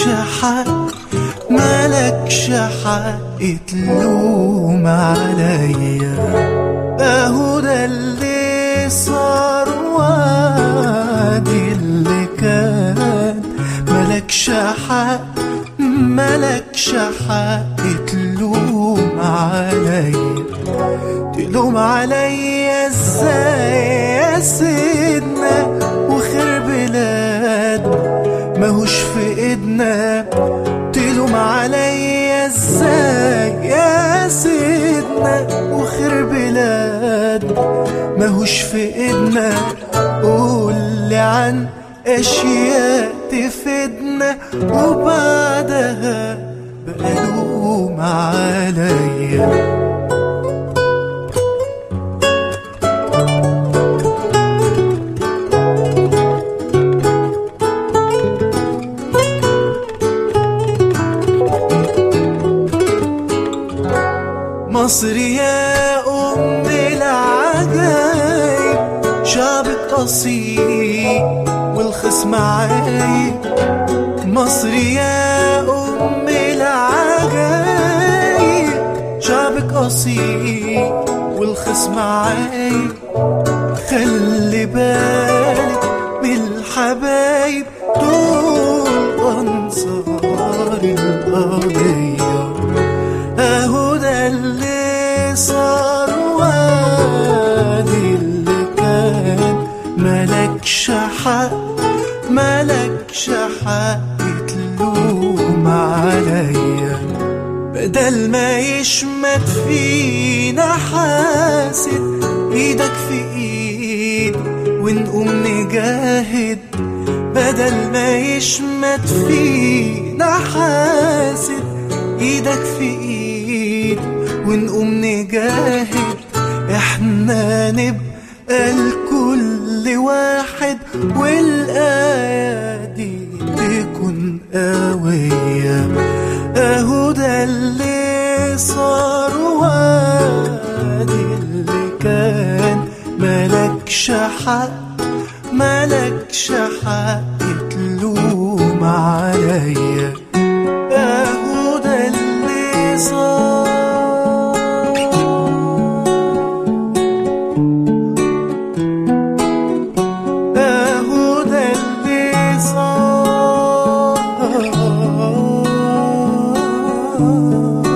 حق مالكش حق تلوم عليا اهو ده اللي صار وادي اللي كان مالكش حق مالكش حق تلوم عليا تلوم عليا ازاي يا سيدنا وخير بلاد ماهوش في ايدنا تلوم عليا ازاي يا سيدنا وخير بلاد ماهوش في ايدنا قول عن اشياء تفيدنا وبعدها بقى لوم عليا مصر يا أم العجايب شعبك أصيل والخصم عايب مصر يا أم العجايب شعبك أصيل والخصم عايب خلي بالك من الحبايب دول أنصار القضية اهو ده اللي صار وادي اللي كان ملكش حق ملكش حق تلوم عليا بدل ما يشمت فينا حاسد ايدك في ايد ونقوم نجاهد بدل ما يشمت فينا حاسد ايدك في ايد ونقوم نجاهد احنا نبقى لكل واحد والآية دي تكون قوية اهو ده اللي صار وادي اللي كان ملكش حق ملكش حق تلوم عليا اهو ده اللي صار اهو ده اللي صار